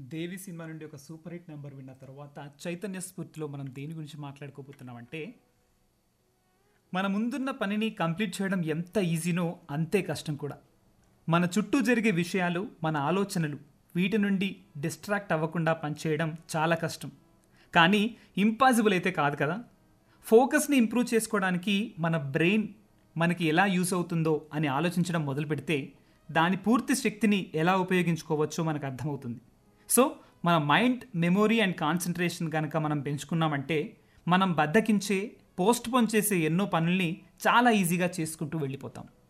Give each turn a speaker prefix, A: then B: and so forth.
A: దేవి cinema నుండి ఒక super hit number విన్న తర్వాత చైతన్య స్ఫూర్తిలో మనం దేని గురించి మాట్లాడుకోబోతున్నామంటే మన ముందున్న పనిని కంప్లీట్ చేయడం ఎంత ఈజీనో అంతే కష్టం కూడా మన చుట్టూ జరిగే విషయాలు మన ఆలోచనలు వీటి నుండి డిస్ట్రాక్ట్ అవ్వకుండా పనిచేయడం చాలా కష్టం కానీ ఇంపాసిబుల్ అయితే కాదు కదా ఫోకస్ని ఇంప్రూవ్ చేసుకోవడానికి మన బ్రెయిన్ మనకి ఎలా యూస్ అవుతుందో అని ఆలోచించడం మొదలు పెడితే దాని పూర్తి శక్తిని ఎలా ఉపయోగించుకోవచ్చో మనకు అర్థమవుతుంది సో మన మైండ్ మెమొరీ అండ్ కాన్సన్ట్రేషన్ కనుక మనం పెంచుకున్నామంటే మనం బద్దకించే పోస్ట్ పోన్ చేసే ఎన్నో పనుల్ని చాలా ఈజీగా చేసుకుంటూ వెళ్ళిపోతాం